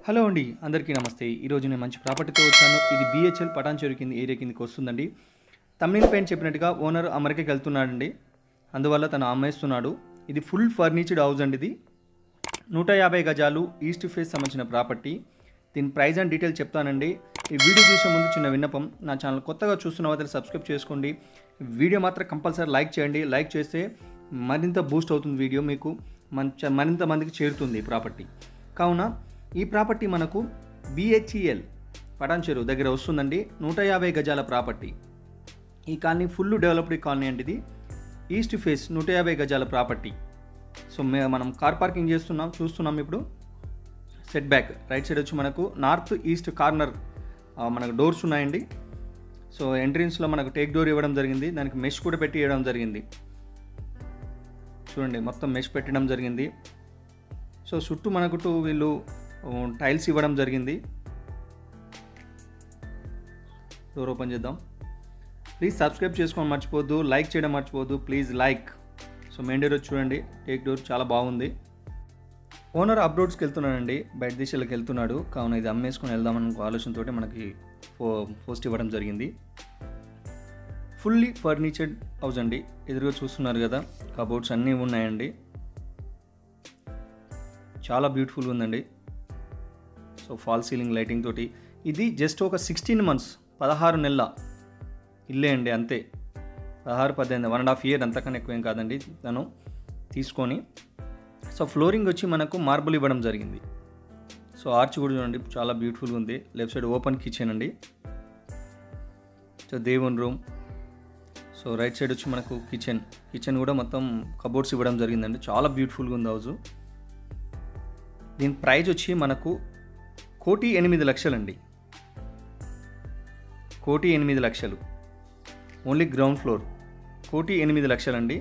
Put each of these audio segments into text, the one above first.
hello అండి అందరికీ నమస్తే ఈరోజు నేను మంచి ప్రాపర్టీతో వచ్చాను ఇది బిహెచ్ఎల్ పటాన్చెరు కింద ఏరియా కిందకి వస్తుందండి తమిళ పైన చెప్పినట్టుగా ఓనర్ అమెరికాకి వెళ్తున్నాడండి అందువల్ల తను అమ్మేస్తున్నాడు ఇది ఫుల్ ఫర్నిచర్డ్ హౌస్ అండి ఇది నూట యాభై గజాలు ఈస్ట్ ఫేస్ సంబంధించిన ప్రాపర్టీ దీని ప్రైస్ అండ్ డీటెయిల్ చెప్తానండి ఈ వీడియో చూసే ముందు చిన్న విన్నపం నా ఛానల్ కొత్తగా చూస్తున్న వాళ్ళు సబ్స్క్రైబ్ చేసుకోండి వీడియో మాత్రం కంపల్సరీ లైక్ చేయండి లైక్ చేస్తే మరింత బూస్ట్ అవుతుంది వీడియో మీకు మంచి మరింత మందికి చేరుతుంది ఈ ప్రాపర్టీ కావున ఈ ప్రాపర్టీ మనకు బిహెచ్ఈఎల్ పటాన్చెరు దగ్గర వస్తుందండి నూట యాభై గజాల ప్రాపర్టీ ఈ కాలనీ ఫుల్ డెవలప్డ్ కాలనీ అండి ఇది ఈస్ట్ ఫేస్ నూట యాభై గజాల ప్రాపర్టీ సో మే మనం కార్ పార్కింగ్ చేస్తున్నాం చూస్తున్నాం ఇప్పుడు సెట్ బ్యాక్ రైట్ సైడ్ వచ్చి మనకు నార్త్ ఈస్ట్ కార్నర్ ఆ, మనకు డోర్స్ ఉన్నాయండి సో ఎంట్రన్స్లో మనకు టేక్ డోర్ ఇవ్వడం జరిగింది దానికి మెష్ కూడా పెట్టి ఇవ్వడం జరిగింది చూడండి మొత్తం మెష్ పెట్టడం జరిగింది సో చుట్టూ మనకు టు వీళ్ళు టైల్స్ ఇవ్వడం జరిగింది డోర్ ఓపెన్ చేద్దాం ప్లీజ్ సబ్స్క్రైబ్ చేసుకోవడం మర్చిపోవద్దు లైక్ చేయడం మర్చిపోవద్దు please like so main door వచ్చి చూడండి టేక్ డోర్ చాలా బాగుంది ఓనర్ అప్రోడ్స్కి వెళ్తున్నాడండి బయట దేశాలకు వెళ్తున్నాడు కావున ఇది అమ్మేసుకొని వెళ్దామని ఒక ఆలోచనతో మనకి పో పోస్ట్ ఇవ్వడం జరిగింది ఫుల్లీ ఫర్నిచర్డ్ హౌస్ అండి ఎదురుగా చూస్తున్నారు కదా కబోర్డ్స్ అన్నీ ఉన్నాయండి చాలా బ్యూటిఫుల్ ఉందండి సో ఫాల్ సీలింగ్ లైటింగ్ తోటి ఇది జస్ట్ ఒక సిక్స్టీన్ మంత్స్ పదహారు నెలల ఇల్లే అండి అంతే పదహారు పద్దెనిమిది వన్ అండ్ హాఫ్ ఇయర్ అంతకన్నా ఎక్కువ ఏం కాదండి తను తీసుకొని సో ఫ్లోరింగ్ వచ్చి మనకు మార్బుల్ ఇవ్వడం జరిగింది సో ఆర్చ్ కూడా చూడండి చాలా బ్యూటిఫుల్గా ఉంది లెఫ్ట్ సైడ్ ఓపెన్ కిచెన్ అండి సో దేవుని రూమ్ సో రైట్ సైడ్ వచ్చి మనకు కిచెన్ కిచెన్ కూడా మొత్తం కబోర్డ్స్ ఇవ్వడం జరిగిందండి చాలా బ్యూటిఫుల్గా ఉంది హౌస్ దీని ప్రైజ్ వచ్చి మనకు కోటి ఎనిమిది లక్షలండి కోటి ఎనిమిది లక్షలు ఓన్లీ గ్రౌండ్ ఫ్లోర్ కోటి ఎనిమిది లక్షలండి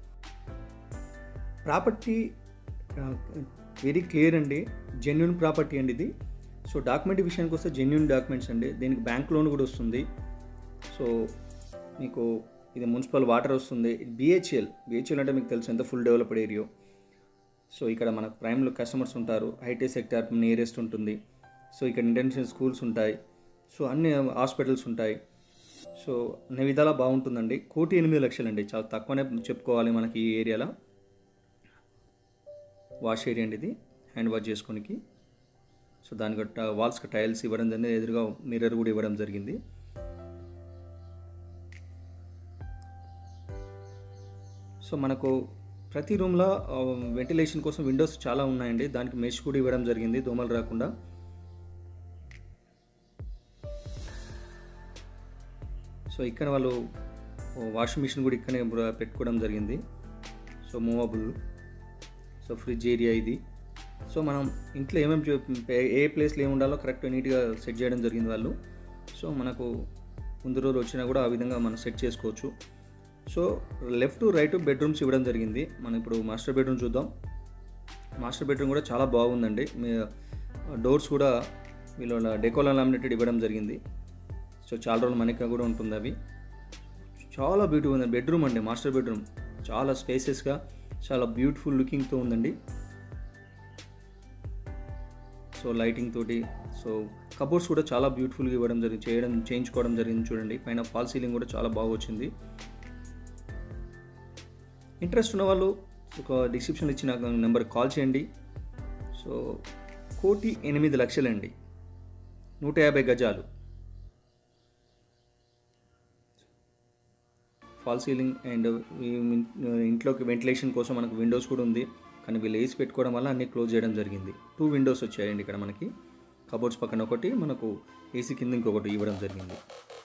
ప్రాపర్టీ వెరీ క్లియర్ అండి జెన్యున్ ప్రాపర్టీ అండి ఇది సో డాక్యుమెంట్ విషయానికి వస్తే జెన్యున్ డాక్యుమెంట్స్ అండి దీనికి బ్యాంక్ లోన్ కూడా వస్తుంది సో మీకు ఇది మున్సిపల్ వాటర్ వస్తుంది బిహెచ్ఎల్ బిహెచ్ఎల్ అంటే మీకు తెలుసు ఎంత ఫుల్ డెవలప్డ్ ఏరియా సో ఇక్కడ మనకు ప్రైమ్లో కస్టమర్స్ ఉంటారు ఐటీ సెక్టర్ నియరెస్ట్ ఉంటుంది సో ఇక్కడ ఇంటర్నేషనల్ స్కూల్స్ ఉంటాయి సో అన్ని హాస్పిటల్స్ ఉంటాయి సో అన్ని విధాలా బాగుంటుందండి కోటి ఎనిమిది లక్షలండి చాలా తక్కువనే చెప్పుకోవాలి మనకి ఈ ఏరియాలో వాష్ ఏరియా అండి ఇది హ్యాండ్ వాష్ చేసుకోనికి సో దానికి వాల్స్కి టైల్స్ ఇవ్వడం జరిగింది ఎదురుగా మిర్రర్ కూడా ఇవ్వడం జరిగింది సో మనకు ప్రతి రూమ్లో వెంటిలేషన్ కోసం విండోస్ చాలా ఉన్నాయండి దానికి మెష్ కూడా ఇవ్వడం జరిగింది దోమలు రాకుండా సో ఇక్కడ వాళ్ళు వాషింగ్ మిషన్ కూడా ఇక్కడనే పెట్టుకోవడం జరిగింది so movable so fridge area ఇది సో మనం ఇంట్లో ఏమేమి చూ- ఏ ప్లేస్లో ఏమి ఉండాలో కరెక్ట్ నీట్గా సెట్ చేయడం జరిగింది వాళ్ళు సో మనకు ముందు రోజు వచ్చినా కూడా ఆ విధంగా మనం సెట్ చేసుకోవచ్చు సో లెఫ్ట్ రైట్ బెడ్రూమ్స్ ఇవ్వడం జరిగింది మనం ఇప్పుడు మాస్టర్ బెడ్రూమ్ చూద్దాం మాస్టర్ బెడ్రూమ్ కూడా చాలా బాగుందండి మీ డోర్స్ కూడా వీళ్ళు డెకోలా లామినేటెడ్ ఇవ్వడం జరిగింది సో చాలా రోజులు మనకి కూడా ఉంటుంది అవి చాలా బ్యూటిఫుల్ ఉంది బెడ్రూమ్ అండి మాస్టర్ బెడ్రూమ్ చాలా స్పేసెస్గా చాలా బ్యూటిఫుల్ లుకింగ్తో ఉందండి సో లైటింగ్ తోటి సో కబోర్డ్స్ కూడా చాలా బ్యూటిఫుల్గా ఇవ్వడం జరిగింది చేయడం చేయించుకోవడం జరిగింది చూడండి పైన ఫాల్ సీలింగ్ కూడా చాలా బాగా వచ్చింది ఇంట్రెస్ట్ ఉన్న వాళ్ళు ఒక డిస్క్రిప్షన్ ఇచ్చిన నెంబర్కి కాల్ చేయండి సో కోటి ఎనిమిది లక్షలండి నూట యాభై గజాలు ఫాల్ సీలింగ్ అండ్ ఇంట్లోకి వెంటిలేషన్ కోసం మనకు విండోస్ కూడా ఉంది కానీ వీళ్ళు ఏసీ పెట్టుకోవడం వల్ల అన్నీ క్లోజ్ చేయడం జరిగింది టూ విండోస్ వచ్చాయండి ఇక్కడ మనకి కబోర్డ్స్ పక్కన ఒకటి మనకు ఏసీ కింద ఇంకొకటి ఇవ్వడం జరిగింది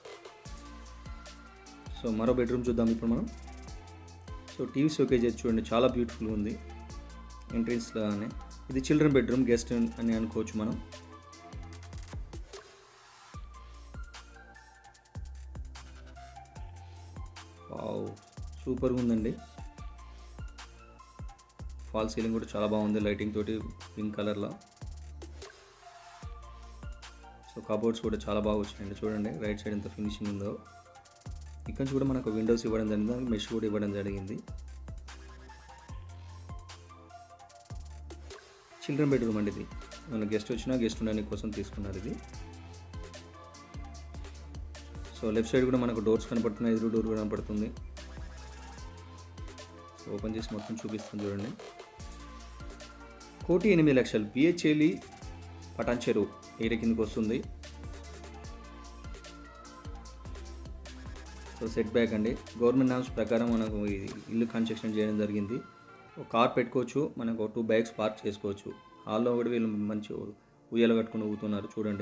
సో మరో బెడ్రూమ్ చూద్దాం ఇప్పుడు మనం సో టీవీ షోకేజ్ చూడండి చాలా బ్యూటిఫుల్ ఉంది ఎంట్రన్స్లోనే ఇది చిల్డ్రన్ బెడ్రూమ్ గెస్ట్ అని అనుకోవచ్చు మనం వావ్ సూపర్గా ఉందండి ఫాల్ సీలింగ్ కూడా చాలా బాగుంది లైటింగ్ తోటి పింక్ కలర్లో సో కబోర్డ్స్ కూడా చాలా బాగా వచ్చినాయండి చూడండి రైట్ సైడ్ ఎంత ఫినిషింగ్ ఉందో ఇక్కడ నుంచి కూడా మనకు విండోస్ ఇవ్వడం జరిగింది దానికి మెష్ కూడా ఇవ్వడం జరిగింది చిల్డ్రన్ బెడ్రూమ్ అండి ఇది మన గెస్ట్ వచ్చినా గెస్ట్ ఉండడానికి కోసం తీసుకున్నారు ఇది సో లెఫ్ట్ సైడ్ కూడా మనకు డోర్స్ కనపడుతున్నాయి ఎదురు డోర్ కూడా కనపడుతుంది సో ఓపెన్ చేసి మొత్తం చూపిస్తాను చూడండి కోటి ఎనిమిది లక్షలు బిహెచ్ఎలి పటాన్ చెరువు ఏరియా కిందకి వస్తుంది సో సెట్ బ్యాక్ అండి గవర్నమెంట్ నామ్స్ ప్రకారం మనకు ఈ ఇల్లు కన్స్ట్రక్షన్ చేయడం జరిగింది ఒక కార్ పెట్టుకోవచ్చు మనకు టూ బైక్స్ పార్క్ చేసుకోవచ్చు హాల్లో కూడా వీళ్ళు మంచి ఉయ్యాల కట్టుకుని ఊగుతున్నారు చూడండి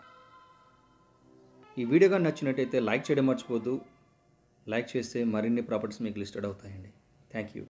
ఈ వీడియో కానీ నచ్చినట్టయితే లైక్ చేయడం మర్చిపోద్దు లైక్ చేస్తే మరిన్ని ప్రాపర్టీస్ మీకు లిస్టెడ్ అవుతాయండి థ్యాంక్ యూ